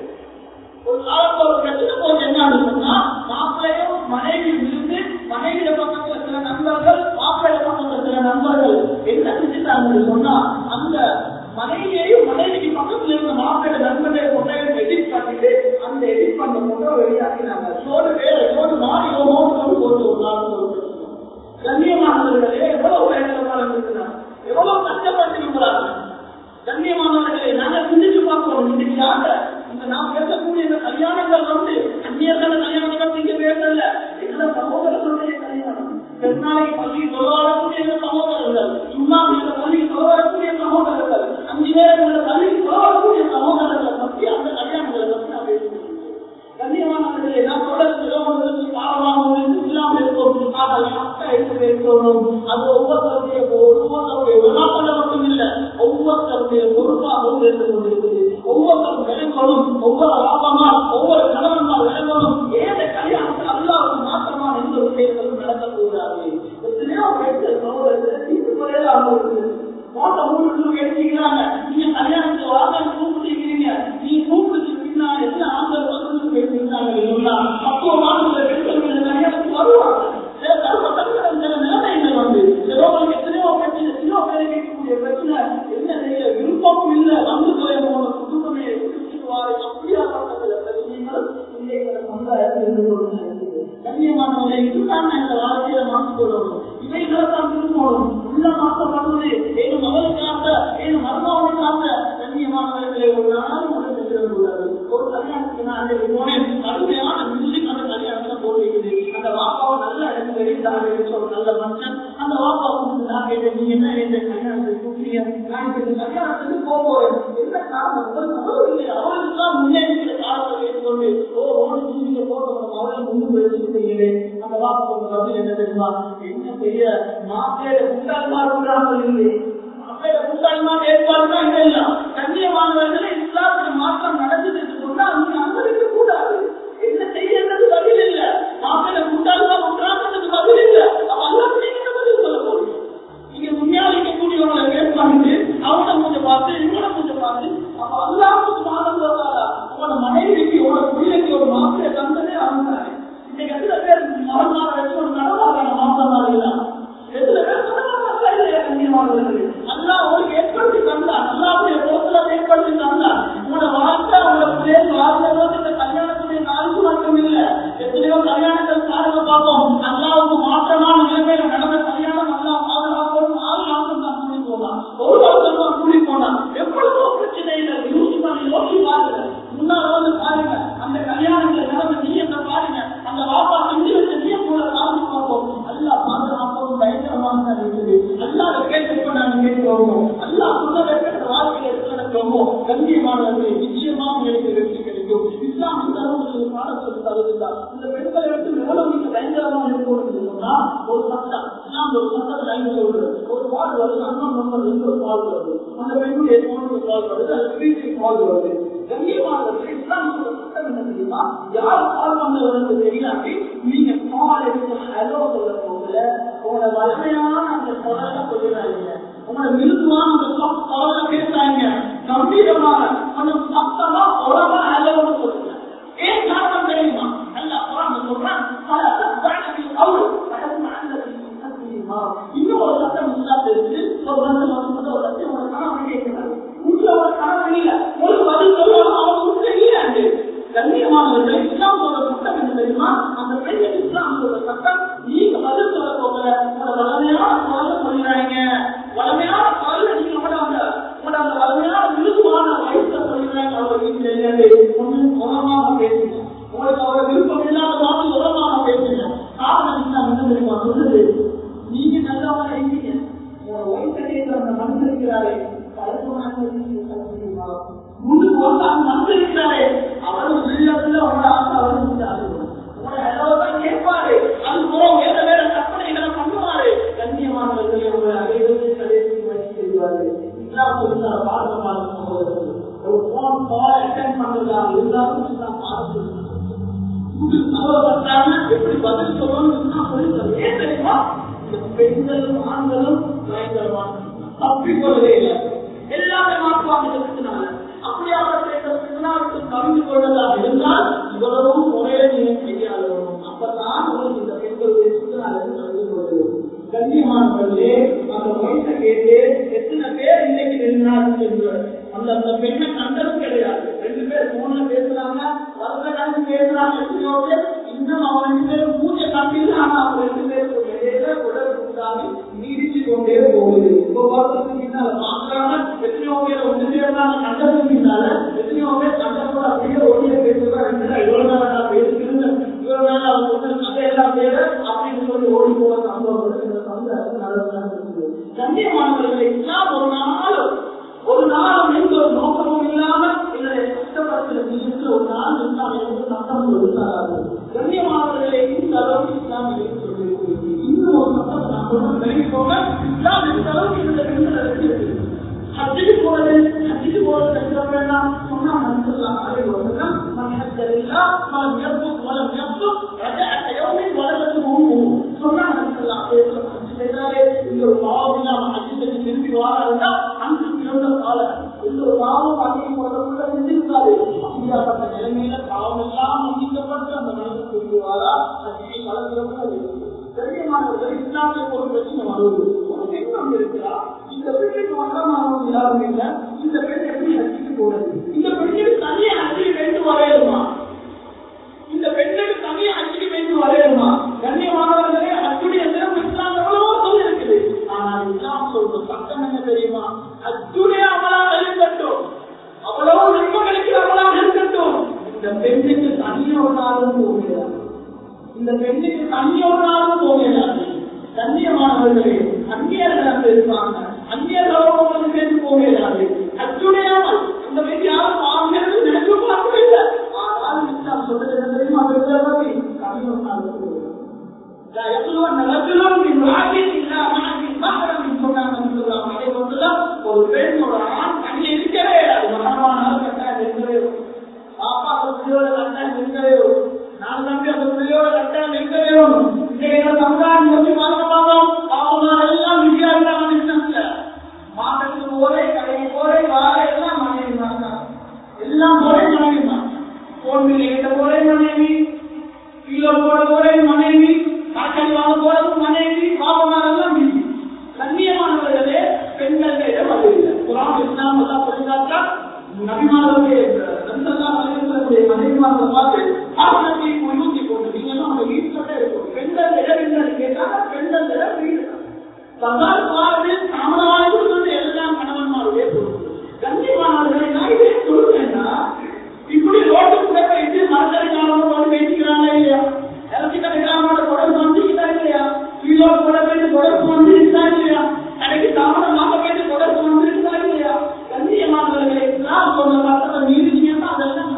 ஒரு காலத்துல ஒரு பிரச்சனை போது என்னன்னு சொன்னா மாப்பிள்ளையும் மனைவி இருந்து மனைவியில பக்கத்துல சில நண்பர்கள் மாப்பிள்ளைய பக்கத்துல சில நண்பர்கள் என்ன செஞ்சுட்டாங்கன்னு சொன்னா அந்த மனைவியையும் மனைவிக்கு பக்கத்துல இருந்த மாப்பிள்ளை நண்பர்களை கொண்டு எடிட் பண்ணிட்டு அந்த எடிட் பண்ண போட்டோ வெளியாக்கினாங்க சோடு வேற சோடு மாறி ஓமோடு போட்டு ஒரு நாள் ஒரு பிரச்சனை கண்ணியமானவர்களே எவ்வளவு பயங்கரமாக இருக்கிறாங்க எவ்வளவு கஷ்டப்பட்டு இருக்கிறாங்க கண்ணியமானவர்களே நாங்கள் சிந்திச்சு பார்க்கிறோம் இன்னைக்கு யார்கிட்ட சேர்ந்து கொண்டிருக்குது ஒவ்வொருத்தரும் விளைவுகளும் ஒவ்வொரு லாபமா ஒவ்வொரு கணவன்மா விளைவுகளும் ஏழை கல்யாணத்தில் அல்லாவுக்கு மாற்றமான எந்த விஷயங்களும் நடக்கக்கூடாது எத்தனையோ பேர்கள் சகோதரர்கள் தீர்த்து முறையில் அவங்க போட்ட மூணு எடுத்துக்கிறாங்க நீங்க கல்யாணத்துக்கு வாங்க கூப்பிட்டுருக்கிறீங்க நீ கூப்பிட்டு பின்னா என்ன ஆண்கள் வந்து பேசியிருக்காங்க இல்லைங்களா அப்போ மாநில பெண்கள் கல்யாணத்துக்கு வருவாங்க சில தர்ம தர்மம் சில நிலைமைகள் வந்து சிலவங்களுக்கு எத்தனையோ பிரச்சனை எத்தனையோ பேரை கேட்கக்கூடிய பிரச்சனை என்ன செய்ய விருப்பமும் இல்லை வந்து தொலை போன குடும்பமே குடிச்சுக்குவாரு அப்படியா பக்கத்துல பிரச்சனைகள் இன்றைய சமுதாயத்தில் இருந்து கொண்டு கண்ணியமானவர்களை இதுதான் இந்த வாழ்க்கையில மாற்றிக் கொள்ளணும் இவைகளை தான் திரும்பணும் உள்ள மாற்றப்படுவது ஏன் மகளுக்காக ஏன் மருமகனுக்காக கண்ணியமானவர்களை ஒரு நாளும் உடனே கூடாது ஒரு கல்யாணத்துக்கு நான் அன்றைக்கு போனேன் கடுமையான மியூசிக் அந்த கல்யாணத்துல போட்டிருக்குது அந்த வாப்பாவை நல்ல இடத்துல இருந்தாங்க ஒரு நல்ல மனுஷன் அந்த வாப்பா வந்து நான் கேட்டேன் நீங்க என்ன இந்த கல்யாணத்துக்கு கூப்பிட்டீங்க நான் இப்ப இந்த கல்யாணத்துக்கு போக போறேன் என்ன காரணம் உங்களுக்கு உறவு இல்லை அவளுக்கு தான் முன்னேற்ற காலத்தை ஏற்றுக்கொண்டு ஓ ஓடி நீங்க போட்டோம் அவளை முன்பு வச்சுக்கிட்டீங்களே அந்த வாப்பா வந்து என்ன தெரியுமா என்ன பெரிய மாப்பிள்ளைய குண்டாள்மா இருக்கிறாங்க இல்லை மாப்பிள்ளைய குண்டாள்மா ஏற்பாடுதான் இல்லை இல்ல கண்ணியமானவர்கள் இஸ்லாத்துக்கு மாற்றம் நடந்ததுக்கு சொன்னா நீங்க அனுமதிக்க கூடாது என்ன செய்யறது பதில் இல்ல மாப்பிள்ளை குண்டாள்மா குண்டாடுறதுக்கு பதில் இல்ல அப்ப அல்லா நீங்க பதில் சொல்ல போறீங்க நீங்க முன்னாளிக்க கூடியவங்களை கேட்பாங்க அவங்கள மூஞ்ச பார்த்து இவங்கள மூஞ்ச பார்த்து அப்ப அல்லாவுக்கு மாதம் உங்களோட மனைவிக்கு உங்களோட பிள்ளைக்கு ஒரு மாப்பிள்ளை தந்ததே அவங்க இன்னைக்கு எத்தனை பேர் மகன்மார வச்சு ஒரு நடவாங்க மாப்பிள்ளை எத்தனை பேர் நடவாங்க இல்லையா கண்ணியமானவர்கள் அல்லா உங்களுக்கு ஏற்படுத்தி தந்தா அல்லாவுடைய போக்குல ஏற்படுத்தி தந்தா உங்களோட வாழ்க்கை உங்களோட பிள்ளைங்க வாழ்க்கை இந்த கல்யாணத்துடைய நாளுக்கு மட்டும் இல்ல எத்தனையோ கல்யாணங்கள் பாருங்க பார்ப்போம் அல்லாவுக்கு மாற்றமான நிலைமையில நடந்த கல்யாணம் அல்லா பாதுகாப்போம் ஆள் நாட்கள் தான் கூடி போகலாம் ஒரு வருஷம் தான் கூடி போனான் எவ்வளவோ பிரச்சனை இல்லை யோசிச்சு பண்ணி யோசிச்சு பாருங்க முன்னாள் வந்து பாருங்க அந்த கல்யாணத்துல நடந்த நீயத்தை பாருங்க அந்த வாப்பா செஞ்சு வச்ச நீயத்தோட காரணம் பார்ப்போம் அல்லா பாதுகாப்போம் பயங்கரமான இருக்குது அல்லாத கேட்டு நாங்கள் கேட்கிறோமோ அல்லா சொன்னதை கேட்ட வாழ்க்கையை எடுத்து நடக்கிறோமோ கண்ணியமானவர்களை நிச்சயமா உங்களுக்கு வெற்றி கிடைக்கும் இஸ்லாம் இந்த அளவுக்கு பாடத்தில் தருவதில்லை இந்த பெண்களை எடுத்து எவ்வளவு நீங்க பயங்கரமா இருக்கணும் சொன்னா ஒரு சட்டம் இஸ்லாம் ஒரு சட்டத்தில் ஐந்து சொல்றது ஒரு பால் வருது அண்ணன் நம்பர் ரெண்டு ஒரு பால் வருது அந்த பெண்ணுடைய போனுக்கு பால் வருது அது வீட்டுக்கு பால் வருது கண்ணியமானவர்கள் இஸ்லாம் சொல்ற சட்டம் என்ன தெரியுமா யார் பால் பண்ணவர்கள் தெரியாது நீங்க பால் எடுத்து ஹலோ சொல்ல போகல உங்களோட வலிமையான அந்த குரலை சொல்லுறாங்க உங்களோட மிருதுவான அந்த குரலை பேசுறாங்க கம்பீரமாக கொஞ்சம் சத்தமா உலக ஹலோன்னு சொல்லுங்க ஏன் காரணம் தெரியுமா அல்ல குரான் சொல்றான் பல சத்தானத்தில் அவரு இன்னும் ஒரு சட்டம் இஸ்லாத்துல இருக்கு ஒரு ரெண்டு மாசம் ஒரு சட்டம் ஒரு கணவன் கேட்கிறாரு உள்ள ஒரு கணவன் இல்ல ஒரு பதில் சொல்லுவாங்க அவங்க உள்ள இல்ல கண்ணியமானவர்கள் இஸ்லாம் சொல்ற சட்டம் என்ன தெரியுமா அந்த பெண்கள் இஸ்லாம் சொல்ற சட்டம் நீங்க பதில் சொல்ல போகல உங்களோட வளமையான குரல சொல்லிடுறாங்க வளமையான குரல நீங்க உங்களோட அந்த உங்களோட அந்த வளமையான விருதுமான வயசுல சொல்லிடுறாங்க அவர் வீட்டுல என்னது ஒண்ணு குணமாக பேசுங்க உங்களுக்கு அவரை விருப்பம் இல்லாத மாதிரி குணமாக பேசுங்க காரணம் இஸ்லாம் என்ன தெரியுமா சொல்லுது நீங்க நல்லவங்க இருக்கீங்க உங்களோட வயசை கேட்கிற அந்த மனுஷன் இருக்கிறாரே முன்னுக்கு வந்து அந்த மனுஷன் இருக்கிறாரே அவர் உள்ளத்துல உங்களோட ஆசை அவர் உங்களோட எல்லாரும் கேட்பாரு அது போல வேற வேற கற்பனைகளை பண்ணுவாரு கண்ணியமானவர்களை உங்களை அனைவரும் கடைசி வழி செய்வாரு இஸ்லாம் சொல்லுற பாடம் பார்க்கும் ஒரு போன் கால் அட்டன் பண்ணலாம் இருந்தாலும் இஸ்லாம் பாடம் எப்படி பதில் சொல்லணும் சொல்லி ஏன் தெரியுமா இந்த பெண்களும் ஆண்களும் பயங்கரமான தப்பிக்கொள்ளவே இல்லை எல்லாமே மாற்றுவாங்க இதனால அப்படியாக கவிழ்ந்து கொள்வதாக இருந்தால் இவ்வளவும் முறையை நீங்க கையாளணும் அப்பதான் உங்களுக்கு இந்த பெண்களுடைய சுத்தனால கவிழ்ந்து கொள்ளும் கண்ணியமானவர்களே அந்த வயசை கேட்டு எத்தனை பேர் இன்னைக்கு நின்றார்கள் என்று அந்த அந்த பெண்ணை கண்டதும் கிடையாது ரெண்டு பேர் போன்ல பேசுறாங்க வருஷ கணக்கு பேசுறாங்க எத்தனையோ பேர் இன்னும் அவங்க ரெண்டு பேரும் பூஜை கட்டில ஆனா அவங்க ரெண்டு பேருக்கு இடையில உடல் உண்டாகி நீடிச்சு கொண்டே போகுது இப்போ வருஷத்துக்கு பின்னால பாக்குறாங்க எத்தனையோ பேர் ஒன்று சேர்ந்தாங்க கண்டதுக்கு பின்னால எத்தனையோ பேர் கண்டதோட அப்படியே ஒளிய பேசுறா ரெண்டு இவ்வளவு நாள் நான் பேசுகிறேன் இவ்வளவு நாள் அவங்க வந்து கதையெல்லாம் பேர அப்படின்னு சொல்லி ஓடி போன சம்பவம் இந்த சமுதாயத்தில் நடந்ததாக இருக்குது கண்ணியமானவர்களை இஸ்லாம் ஒரு நாளும் ஒரு நாளும் எந்த ஒரு நோக்கமும் இல்லாம என்னுடைய கஷ்டப்படுத்துகிற விஷயத்தில் ஒரு நாள் இஸ்லாம் எனக்கு சட்டம் கொடுத்தாரு கண்ணியமானவர்களை இந்த அளவுக்கு இஸ்லாம் எனக்கு சொல்லி இன்னும் ஒரு சட்டத்தை நான் சொல்ல நினைக்கோங்க இஸ்லாம் இந்த அளவுக்கு இந்த பெண்களை வச்சிருக்கு ஹஜ்ஜுக்கு போறது ஹஜ்ஜுக்கு போறது கஷ்டம் வேண்டாம் சொன்னா மனசுலாம் அறை வருதுன்னா மனசரில்லா மனம் எப்பு மனம் எப்பு ரஜஅத்த யௌமின் வலதத்து மூணு சொன்னா மனசுலாம் செய்தாலே இந்த ஒரு பாவம் இல்லாம ஹஜ்ஜு செஞ்சு திரும்பி வாராருன்னா அந்த பிறந்த கால இந்த ஒரு பாவம் அங்கே போறதுக்குள்ள செஞ்சிருக்காரு அப்படியாப்பட்ட நிலைமையில பாவம் எல்லாம் மன்னிக்கப்பட்டு அந்த மனசு திரும்பி வாரா ஹஜ்ஜை கலந்துறப்ப பெரியமானவர்கள் இஸ்லாமிய ஒரு பிரச்சனை வருவது ஒரு பெண் அங்க இருக்கிறா இந்த பெண்ணுக்கு மரணமானவங்க யாரும் இல்லை இந்த பெண் எப்படி ஹஜ்ஜிக்கு போறது இந்த பெண்ணுக்கு தனியா ஹஜ்ஜிக்கு வேண்டும் வரையணுமா இந்த பெண்ணுக்கு தனியா ஹஜ்ஜிக்கு வேண்டும் வரையணுமா கண்ணியமானவர்களே ஹஜ்ஜுடைய சிறப்பு இஸ்லாம் எவ்வளவோ சொல்லி இருக்குது ஆனால் இஸ்லாம் சொல்ற சட்டம் என்ன தெரியுமா ஹஜ்ஜுடைய அமலாக இருக்கட்டும் அவ்வளவு நன்மை கிடைக்கிற அமலாக இருக்கட்டும் இந்த பெண்ணுக்கு தனியா ஒரு நாளும் போகிறார் இந்த பெண்ணுக்கு தனியோர் நாளும் போகிறாரு கண்ணியமானவர்களே அந்நியர்கள் இருப்பாங்க அந்நியர்களோடு வந்து சேர்ந்து போகிறாரு அச்சுடையாமல் அந்த பெண் யாரும் வாங்கிறது நினைச்சு பார்க்கவில்லை ஆனால் இஸ்லாம் சொல்றது என்ன தெரியுமா பெண்களை பற்றி தனியோர் நாள் لا يخلون رجل بامرأة إلا مع محرم சொன்னாங்க சொல்லுவாங்க அதே போன்றுதான் ஒரு பெண் ஒரு ஆண் தனியே இருக்கவே அது மகனமான கட்டாயம் இருக்கவே பாப்பா அந்த பிள்ளையோட கட்டாயம் இருக்கவே நான் தம்பி அந்த பிள்ளையோட கட்டாயம் இருக்கவே இன்றைய சமுதாயம் எப்படி பார்க்கலாம் அவங்க எல்லாம் விதியா இருந்தாங்க மாற்றத்துக்கு போரே கடைக்கு போரே வார எல்லாம் மனைவி தான் எல்லாம் போரே மனைவி தான் போன் கிட்ட போரே மனைவி கீழே போட போரே மனைவி காய்ச்சல் வாங்க போறது மனைவி பாவமாரெல்லாம் விதி கண்ணியமானவர்களே பெண்களிடம் அது இல்லை குரான் இஸ்லாம் எல்லாம் சொல்லிட்டாக்கா நபிமாரருடைய நந்தல்லாருடைய மனைவிமார்களை பார்த்து ஆசனத்தை உயர்த்தி போட்டு நீங்க எல்லாம் உங்க வீட்டுல இருக்கும் பெண்கள் இடம் என்ன கேட்டாங்க பெண்கள் இடம் வீடு சர்தார் பாரதி சாமனாவது சொல்லி எல்லாம் கணவன்மாருடைய பொறுப்பு கண்ணியமானவர்களை நான் இதே சொல்லுவேன்னா இப்படி ரோட்டுக்குள்ள போயிட்டு மரத்தடி காலம் வந்து பேசிக்கிறாங்க இல்லையா எலக்ட்ரிக்கல் தொடர்பு வந்துக்கிட்டா இல்லையா கீழோ கூட போயிட்டு தொடர்பு வந்துருக்கா இல்லையா கடைக்கு தாமதமாக போயிட்டு தொடர்பு வந்துருக்கா இல்லையா கண்ணியமானவர்களை நான் சொன்ன சட்டத்தை மீறினீங்கன்னா அதெல்லாம்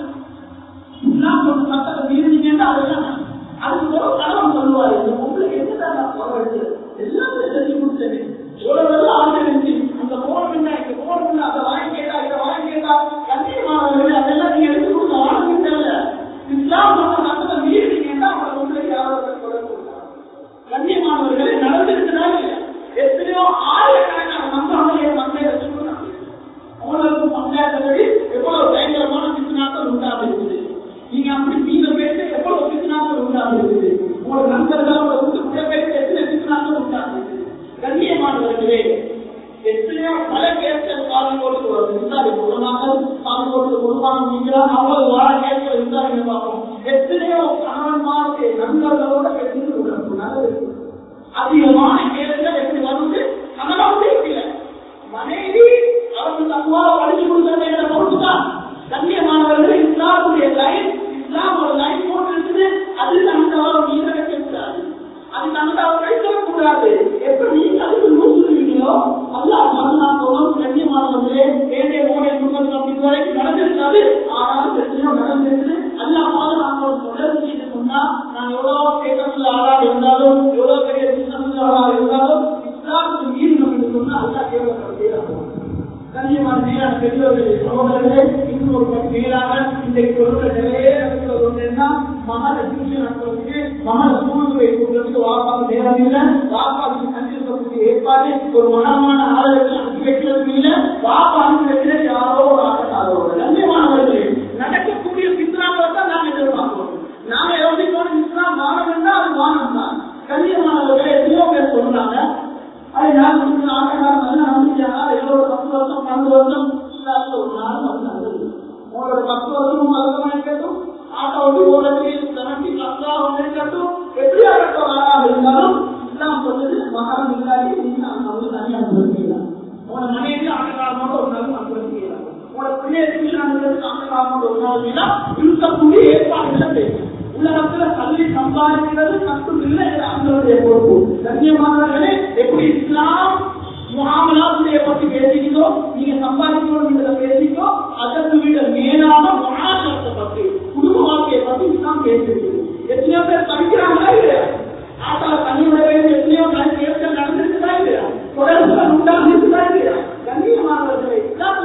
நான் சொன்ன சட்டத்தை மீறினீங்கன்னா அதெல்லாம் அதுக்கு ஒரு காரணம் சொல்லுவாரு இந்த உங்களுக்கு என்னதான் சொல்றது எல்லாமே எழுதி கொடுத்தது எவ்வளவு ஆண்டு இருந்துச்சு அந்த போன் என்ன இந்த போன் என்ன அதை வாங்கி கேட்டா இதை வாங்கி கேட்டா கண்ணியமானவர்களே அதெல்லாம் நீங்க எடுத்து கொடுத்த வாங்கி தேவை இஸ்லாம் சொன்ன சட்டத்தை மீறினீங்கன்னா அவங்க உங்களுக்கு யாராவது தொடர்பு கண்ணியமானவர்களே நடந்திருக்கிறா இல்லையா எத்தனையோ ஆயிரக்கணக்கான மந்திரங்களைய மந்தையை சொல்லுறாங்க உங்களுக்கு பஞ்சாயத்து எவ்வளவு பயங்கரமான பிசினாக்கள் உண்டாக இருக்குது நீங்க அப்படி நீங்க பேச எவ்வளவு பிசினாக்கள் உண்டாக இருக்குது உங்களோட நண்பர்களோட வீட்டுக்குள்ள பேச எத்தனை பிசினாக்கள் உண்டாக இருக்குது கண்ணியமானவர்களே எத்தனையோ பல கேஸ்கள் பாதுகாப்பு வருது விசாரி கொரோனாக்கள் பாதுகாப்பு கொடுப்பாங்க நீங்களா அவ்வளவு வார கேஸ்கள் விசாரிக்க பார்ப்போம் எத்தனையோ கணவன்மாருக்கு நண்பர்களோட பேசி நல்லது அதிகமான கேள்விகள் எப்படி வருது கணவன் இல்லை மனைவி அவருக்கு தக்குவா படிச்சு கொடுக்கறது என்ற பொறுப்புதான் கண்ணியமானவர்கள் இஸ்லாமுடைய லைன் இஸ்லாம் ஒரு லைன் போட்டு இருக்குது அது அந்த அவர் மீத வைக்கக்கூடாது அது அந்த அவர் வைக்கக்கூடாது எப்படி நீங்க அதுக்கு நூற்றுவீங்களோ அல்லாஹ் மறுநாள் சொல்லும் கண்ணியமானவர்களே ஏழை மூணை குடும்பத்தில் அப்படி வரைக்கும் நடந்திருக்காது ஆனாலும் பிரச்சனை நடந்திருக்கு அல்லாஹ் பாதுகாப்பு தொடர்ந்து செய்து சொன்னா நான் எவ்வளவு கேட்கறதுல ஆளாக இருந்தாலும் எவ்வளவு பெரிய பிசினஸ் ஆளாக இருந்தாலும் இஸ்லாமுக்கு மீறி நம்ம சொன்னா அல்லாஹ் தேவைப்படுத்தே கண்ணியமான மேலான பெரியவர்களே சகோதரர்களே இன்னும் ஒரு படி மேலாக இன்றைக்கு சொல்ற நிறைய இடத்துல ஒன்றுன்னா மகள டியூஷன் நடத்துறதுக்கு மகள சூழ்நிலை கொடுக்கறதுக்கு வாப்பாக்கு நேரம் இல்லை வாப்பாக்கு கண்டிருக்கக்கூடிய ஏற்பாடு ஒரு மனமான ஆளுநர்கள் அனுப்பி வைக்கிறதுக்கு இல்லை வாப்பா அனுப்பி வைக்கிறது யாரோ ஒரு ஆட்டக்காரோட கண்ணியமானவர்களே நடக்கக்கூடிய சித்திராங்களை தான் நாங்கள் எதிர்பார்க்கிறோம் நாங்க யோசிக்கணும் இஸ்லாம் வானம் என்றால் அது வானம் தான் கண்ணியமானவர்களே எத்தனையோ பேர் சொல்றாங்க அது நான் வந்து ஆட்டக்காரன் நல்ல நம்பிக்கையா எங்களோட பத்து வருஷம் பன்னெண்டு வருஷம் இஸ்லாத்துல ஒரு நாள் வந்து நல்லது உங்களோட பத்து வருஷம் அதிகமா இருக்கட்டும் ஆட்டோ ஓட்டி ஓடத்தி செவன்டி கிளாஸ்லா ஒன்று இருக்கட்டும் எப்படி ஆட்டோக்காராக இருந்தாலும் இஸ்லாம் சொல்லுது மகாரம் இல்லாடி நீங்க அந்த வந்து தனியாக அனுபவிக்கலாம் உங்களோட மனைவி ஆட்டக்காரமாக ஒரு நாள் அனுபவிக்கலாம் உங்களோட பிள்ளைய டியூஷன் அனுபவிச்சு ஆட்டக்காரமாக ஒரு நாள் அப்படின்னா இருக்கக்கூடிய ஏற்பாடுகளை பேசும் உலகத்துல கல்வி சம்பாதிக்கிறது கஷ்டம் இல்லை அவங்களுடைய பொறுப்பு கண்ணியமானவர்களே எப்படி இஸ்லாம் முகாமலாத்துடைய பத்தி பேசிக்கிட்டோ நீங்க சம்பாதிக்கணும் பேசிக்கோ அதற்கு விட மேலான மகாசத்தை பத்தி குடும்ப வாழ்க்கையை பத்தி இஸ்லாம் பேசிருக்கு எத்தனையோ பேர் படிக்கிறாங்களா இல்லையா ஆட்டால தண்ணியோட வேண்டிய எத்தனையோ கேட்க நடந்திருக்குதா இல்லையா தொடர்புகள் உண்டாக இருக்குதா இல்லையா கண்ணியமானவர்களை இஸ்லாம்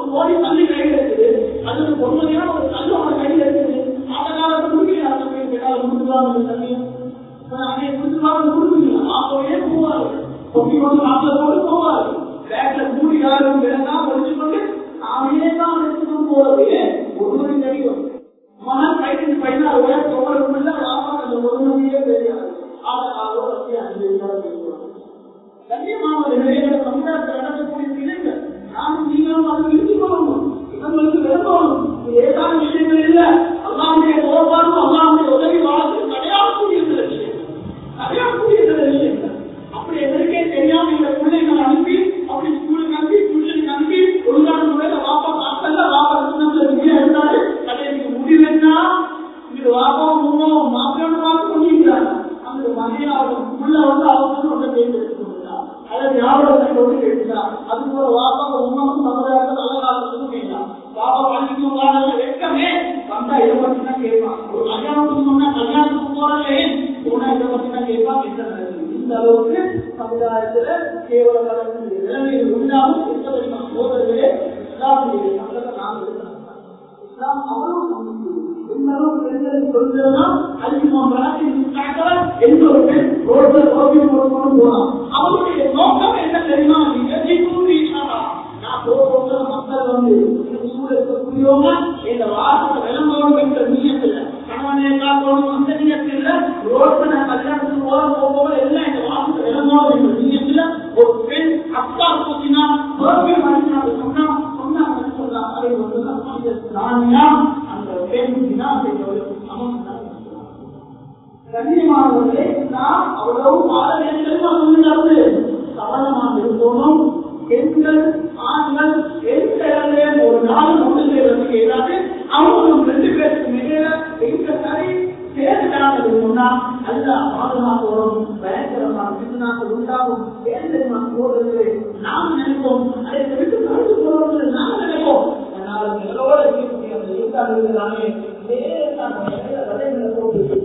கோடி தள்ளி கையில் இருக்குது அது ஒரு பொறுமையான ஒரு கல்லு அவன கையில் இருக்குது அந்த காலத்துல முடியல அந்த பேர் கேட்டால் கொடுத்துருவாங்க தண்ணியும் அவனை கொடுத்துருவாங்க கொடுக்குறீங்க அப்பவே போவாரு கொட்டி கொண்டு நாட்டில் போவாரு பேக்ல மூடி யாரும் வேணா படிச்சு கொண்டு அவனே தான் எடுத்துக்கொண்டு போறது ஒருவரை தெரியும் மகன் கைது பதினாறு வயசு ஒவ்வொரு இல்லை அந்த ஒருவரையே தெரியாது அதனால அஞ்சு கண்ணியமானவர்களே சமுதாயத்தில் நடக்கக்கூடிய நிலைகள் நானும் நீங்களும் அதை இருந்து கொள்ளணும் இவங்களுக்கு விரும்பணும் இது ஏதான விஷயங்கள் இல்ல அல்லாவுடைய ஓர்வாரும் அல்லாவுடைய உதவி வாழ்க்கை தடையாடக்கூடிய சில விஷயங்கள் தடையாடக்கூடிய சில விஷயங்கள் அப்படி எதற்கே தெரியாம இந்த பிள்ளைகளை அனுப்பி அப்படி ஸ்கூலுக்கு அனுப்பி டியூஷனுக்கு அனுப்பி ஒழுங்கான முறையில வாப்பா சாப்பிட்டல வாப்பா சின்னத்துல வீடு எடுத்தாரு கடைக்கு முடிவுன்னா இது வாப்பா மூணோ மாப்பிள்ளை பார்த்து கொண்டிருக்கிறாங்க அந்த மகையாவும் உள்ள வந்து அவங்க ஒன்றை பேசி அதை ஞாபகத்தை கொண்டு கேட்டா அது போல வாப்பா உண்மையும் சமுதாயத்தை நல்ல காலத்துக்கு கேட்கலாம் பாப்பா பள்ளிக்கு வாடகை வெட்கமே வந்தா இதை பத்தி தான் கேட்பான் ஒரு கல்யாணத்துக்கு சொன்னா கல்யாணத்துக்கு போறலே போனா இதை பத்தி தான் கேட்பான் என்ன நடக்குது இந்த அளவுக்கு சமுதாயத்துல கேவல கலந்து நிலைமையில் உண்டாலும் இருக்க தெரியுமா சோதர்களே இஸ்லாமுடைய சங்கத்தை நாம் இருக்கிறோம் இஸ்லாம் அவ்வளவு சமூகம் எந்த அளவுக்கு பெண்களுக்கு சொல்றதுனா அதிகமாக வழக்கில் எந்த ஒரு பெண் ரோட்ல ரோட்டில் போட்டு போனான் அவருடைய நோக்கம் என்ன தெரியுமா நீங்க ஜீவனுடைய இஷாரா நான் போகிற மக்கள் வந்து சூழலுக்கு புரியோமா இந்த வாசத்தை விளம்பரம் என்ற நீயத்தில் கணவனே காக்கணும் அந்த நீயத்தில் ரோட்ல நான் கல்யாணத்துக்கு போற போக எல்லாம் இந்த வாசத்தை விளம்பரம் என்ற நீயத்தில் ஒரு பெண் அப்பா கூட்டினா ரோட்டை மறைச்சாங்க சொன்னா சொன்னா சொன்னா அதை வந்து நான் அந்த பெண் தினாசை அமர்ந்தார் கண்ணியமானவர்களே நாம் அவ்வளவு பாரதேசம் சொல்லுகிறது கவனமாக இருக்கணும் பெண்கள் ஆண்கள் எந்த இடங்களிலும் ஒரு நாள் ஒன்று செய்வதற்கு ஏதாவது அவங்களும் ரெண்டு பேருக்கு மிக எங்க சரி சேர்ந்துட்டாங்க சொன்னா அல்ல பாதுகாப்போம் பயங்கரமாக பின்னாக உண்டாகும் சேர்ந்து போடுறது நாம் நினைப்போம் அதை விட்டு கருத்து போடுறது நாம் நினைப்போம் அதனால எங்களோட இருக்கக்கூடிய அந்த இருக்காங்க எல்லாமே லேசான வலைகளை போட்டு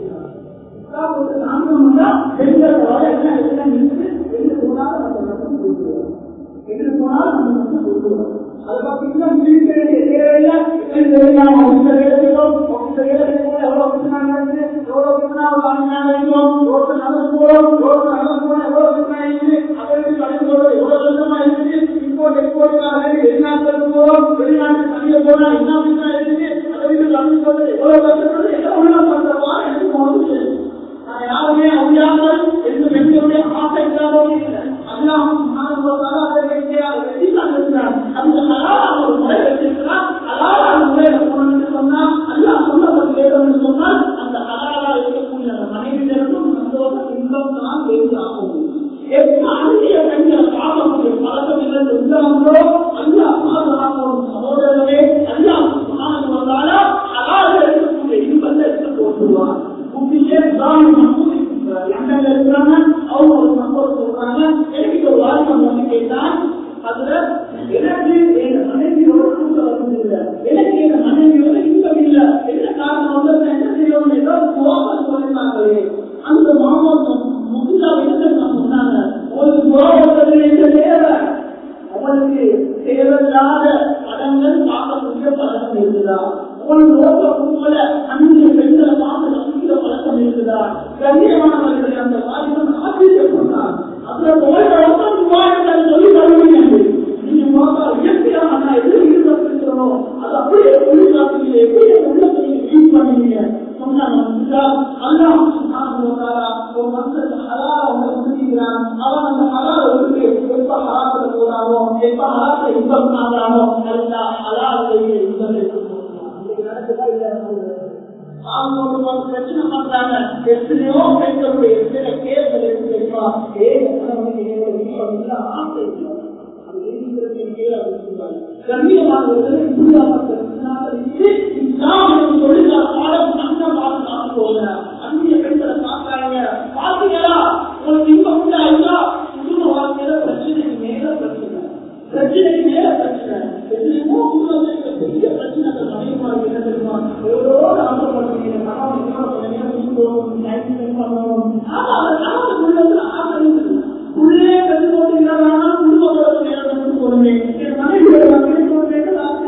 எவ்வளவு யாருமே அறியாமல் எந்த பெண்களுடைய ஆசை இல்லாமல் இல்லை அல்லாஹ் அதை வைக்கிறார் அந்த அலாரான ஒரு முறை வச்சிருக்கிறார் அலாரான முறையில போனோம்னு சொன்னா அல்லாஹ் சொல்லப்பட்டு வேணும்னு சொன்னால் அந்த அலாரா இருக்கக்கூடிய அந்த மனைவியிலிருந்தும் சந்தோஷம் இன்பம் தான் வேறு ஆகும் அந்நிய பெண்கள் பாவமுடைய பழக்கம் இருந்து உண்டாங்களோ அல்லா பாதுகாக்கும் சகோதரர்களே அல்லா சுகாதார அலாத இருக்கக்கூடிய இன்பத்தை எடுத்து போட்டுருவான் லண்டன்ல இருக்கிறாங்க அவங்க ஒரு நம்பர் சொல்றாங்க எனக்கு ஒரு வாரம் வந்து கேட்டான் அதுல எனக்கு எங்க மனைவியோட தூக்கம் வருது எனக்கு எங்க மனைவியோட இன்பம் இல்ல என்ன காரணம் வந்து என்ன செய்யணும் ஏதோ கோபம் சொல்லிருந்தாங்களே அந்த மாமன் முகுந்தா என்ன சொன்னாங்க ஒரு கோபத்தில் என்ன தேவை அவனுக்கு தேவையில்லாத படங்கள் பார்க்கக்கூடிய பழக்கம் இருக்குதா உன் நோக்கம் போல அந்நிய பெண்களை பார்த்து ரசிக்கிற பழக்கம் இருக்குதா கண்ணியமானவர்கள் அந்த வாய்ப்பு ஆச்சரியப்பட்டார் அதுல போய் சொல்லி தருவீங்க நீங்க பார்த்தா இயற்கையாக நான் எது ஈடுபட்டிருக்கிறோம் அது அப்படியே சொல்லி காட்டுவீங்க எப்படி உள்ள நீங்க யூஸ் பண்ணுவீங்க சொன்னாங்க அல்லாஹ் ஒரு மனுஷன் ஹலால அவங்க புரிஞ்சுக்கிறான் அவன் அந்த ஹலால வந்து எப்ப ஹலாத்துல போறானோ எப்ப ஹலாத்தை இன்பம் காண்றானோ அந்த ஹலாலையே இன்பம் அவங்களோட வந்து பிரச்சனை பண்றாங்க எத்தனையோ பெண்களுடைய எத்தனை கேள்விகள் இருக்கு தெரியுமா ஏன் கணவனுக்கு என்னோட இன்பம் இல்ல ஆசை இல்லை கண்ணியமானவர்களை தொழிலாளர் பாடம் நல்ல பாடம் காட்டுவோங்க அந்நிய பெண்களை பார்க்கறாங்க பாத்தீங்களா உங்களுக்கு இன்பம் உண்டா இல்லா குடும்ப வாழ்க்கையில பிரச்சனைக்கு மேல பிரச்சனை பிரச்சனைக்கு மேல பிரச்சனை எத்தனையோ குடும்பத்துல பெரிய பிரச்சனை அந்த மனைவிமாருக்கு என்ன தெரியுமா எவ்வளோ ஆசைப்படுறீங்க கணவன் என்ன பண்ணுங்க பண்ணணும் ஆனா அந்த கணவன் உள்ளத்துல ஆசை இருக்குது உள்ளே கண்டு போட்டீங்கன்னா குடும்பத்தோட நேரம் கண்டு போடுங்க என் மனைவியோட நான் பேசுவது ஆசை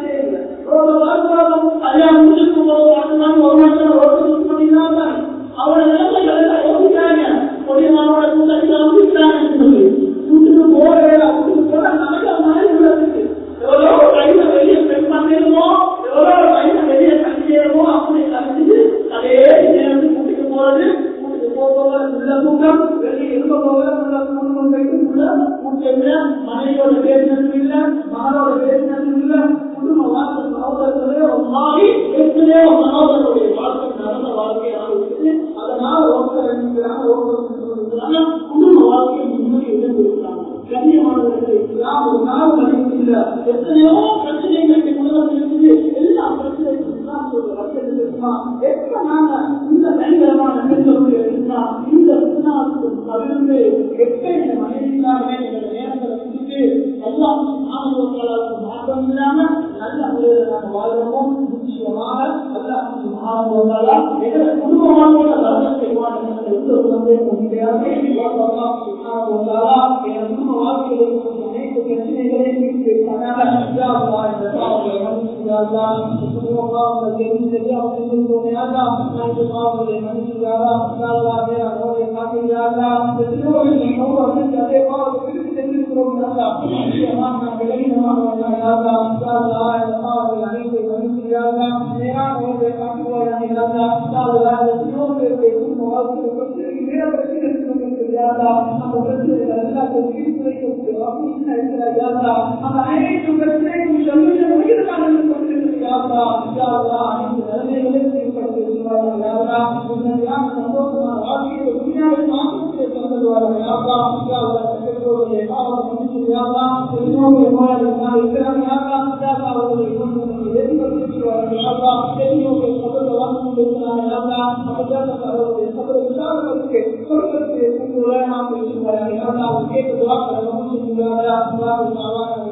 தெரியுமா எப்ப நாங்க இந்த பயங்கரமான நிகழ்வுகளை இருந்தா இந்த திருநாளுக்கு தவிர்த்து எப்ப இந்த மனைவிக்காகவே எங்களை நேரங்களை கொடுத்து எல்லாம் ஆனந்தங்களுக்கு மாற்றம் இல்லாம நல்ல முறையில் நாங்கள் வாழ்றோம் நிச்சயமாக எல்லாம் ஆனந்தங்களா எங்களை குடும்பமாக தர்மத்தை மாற்றம் எந்த ஒரு சந்தேகம் கிடையாது என் குடும்ப வாழ்க்கையில் இருக்கும் அனைத்து பிரச்சனைகளையும் தீர்த்து வைப்பாங்க இந்த பாவங்களை மன்னிச்சுகிறார்களா குடும்பமாக தெரிந்து தெரியாமல் செஞ்சோமையாக நான்கு பாவங்களை மன்னிச்சுகிறாரா நோயை காட்டுகிறாரா இந்த திருவள்ளுவை நோக்கம் வந்து அதே பாவத்தை பிரித்து சென்றிருக்கிறோம் நிச்சயமாக நான் விலகினமாக வந்தார்களா இந்த பாவங்களை அனைத்தை மன்னிச்சுகிறாரா நேரான நோயை காட்டுவாயாக இந்த திருவள்ளுவருடைய குடும்ப வாழ்க்கையை பற்றி வேற பிரச்சனை இருக்கிறதா நம்ம பிரச்சனைகள் எல்லாத்தையும் தீர்த்து வைக்கக்கூடிய வகையில் இருக்கிறதா அந்த அனைத்து பிரச்சனைக்கும் சொல்லுகிற உயிர்தான் என்று கொண்டிருக்கிறார்களா யாரா அனைத்து நிலைமைகளையும் ஏற்படுத்தியிருக்கிறார்கள் யாரா உண்மையான சந்தோஷமான வாழ்க்கையை துணியாவில் மாற்றத்தை தந்துடுவார்கள் யாரா யாரா பெற்றோருடைய பாவம் மன்னிச்சு யாரா பெற்றோருடைய மாநிலம் இருக்கிறாங்க யாரா யாரா அவர்களை கொண்டு ஏற்படுத்தியிருக்கிறார்கள் யாரா பெற்றோருடைய சபத வாழ்ந்து கொண்டிருக்கிறார்கள் யாரா அப்படியாக அவருடைய சபத விசாரணைக்கு கொடுக்கக்கூடிய நாம் பேசுகிறார்கள் யாரா கேட்டு துவாக்களை மன்னிச்சு யாரா